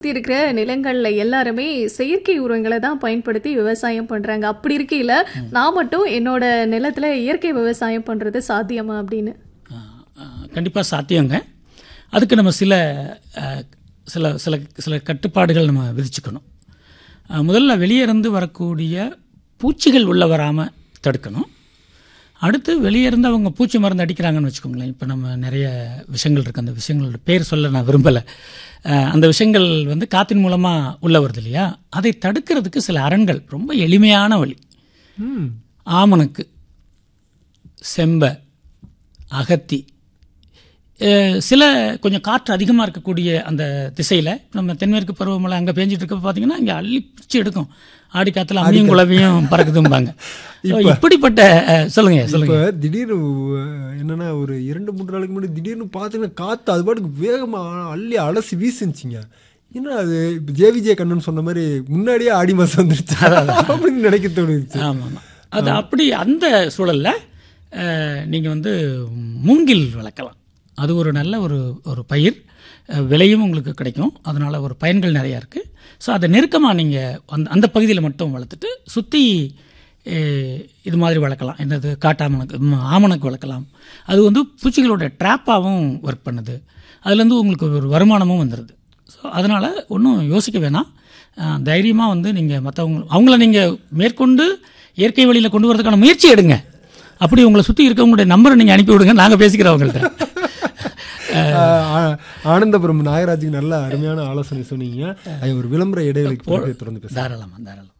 சுத்தி இருக்கிற நிலங்கள்ல எல்லாருமே செயற்கை உரங்களை தான் பயன்படுத்தி விவசாயம் பண்றாங்க அப்படி இருக்கையில நான் மட்டும் என்னோட நிலத்துல இயற்கை விவசாயம் பண்றது சாத்தியமா அப்படின்னு கண்டிப்பாக சாத்தியங்க அதுக்கு நம்ம சில அஹ், சில சில சில கட்டுப்பாடுகள் நம்ம விதிச்சுக்கணும் அஹ், முதல்ல வெளியே இருந்து வரக்கூடிய பூச்சிகள் உள்ள வராமல் தடுக்கணும் அடுத்து வெளியே இருந்து அவங்க பூச்சி மருந்து அடிக்கிறாங்கன்னு வச்சுக்கோங்களேன் இப்போ நம்ம நிறைய விஷயங்கள் இருக்குது அந்த விஷயங்களோட பேர் சொல்ல நான் விரும்பலை அந்த விஷயங்கள் வந்து காற்றின் மூலமாக உள்ள வருது இல்லையா அதை தடுக்கிறதுக்கு சில அரண்கள் ரொம்ப எளிமையான வழி ம் ஆமணக்கு செம்ப அகத்தி அஹ் சில கொஞ்சம் காற்று அதிகமாக இருக்கக்கூடிய அந்த திசையில் நம்ம தென்மேற்கு பருவமழை அங்கே பேஞ்சிட்டு இருக்க பார்த்தீங்கன்னா இங்கே அள்ளி பிடிச்சி எடுக்கும் ஆடி காற்றுல அம்மியும் குழவியும் பறக்குதும்பாங்க இப்படிப்பட்ட அஹ், சொல்லுங்க சொல்லுங்க இப்போ திடீர்னு அஹ், என்னன்னா ஒரு இரண்டு மூன்று நாளைக்கு முன்னாடி திடீர்னு பார்த்தீங்கன்னா காற்று அது பாட்டுக்கு வேகமாக அள்ளி அலசி வீசுச்சுங்க என்ன அது இப்போ ஜேவிஜே கண்ணன் சொன்ன மாதிரி முன்னாடியே ஆடி மாதம் வந்துருச்சு அப்படின்னு நினைக்க தோணுச்சு ஆமாம் ஆமாம் அது அப்படி அந்த சூழலில் நீங்கள் வந்து மூங்கில் வளர்க்கலாம் அது ஒரு நல்ல ஒரு ஒரு பயிர் அஹ், விலையும் உங்களுக்கு கிடைக்கும் அதனால் ஒரு பயன்கள் நிறையா இருக்குது ஸோ அதை நெருக்கமாக நீங்கள் அந்த அந்த பகுதியில் மட்டும் வளர்த்துட்டு சுற்றி இது மாதிரி வளர்க்கலாம் என்னது காட்டாமணக்கு ம், ஆமணக்கு வளர்க்கலாம் அது வந்து பூச்சிகளோட ட்ராப்பாகவும் ஒர்க் பண்ணுது அதுலேருந்து உங்களுக்கு ஒரு வருமானமும் வந்துடுது ஸோ அதனால் ஒன்றும் யோசிக்க வேணாம் தைரியமாக வந்து நீங்கள் மற்றவங்க அவங்கள நீங்கள் மேற்கொண்டு இயற்கை வழியில் கொண்டு வரதுக்கான முயற்சி எடுங்க அப்படி உங்களை சுற்றி இருக்கவங்களுடைய நம்பரை நீங்கள் அனுப்பி விடுங்க நாங்கள் பேசிக்கிறோம் அவங்கள்ட்ட ஆஹ் ஆ- ஆனந்தபுரம் நாகராஜுக்கு நல்ல அருமையான ஆலோசனை சொன்னீங்க அது ஒரு விளம்பர இடைவெளிக்கு பிறகு தொடர்ந்து பேச தாராளமாக தாராளம்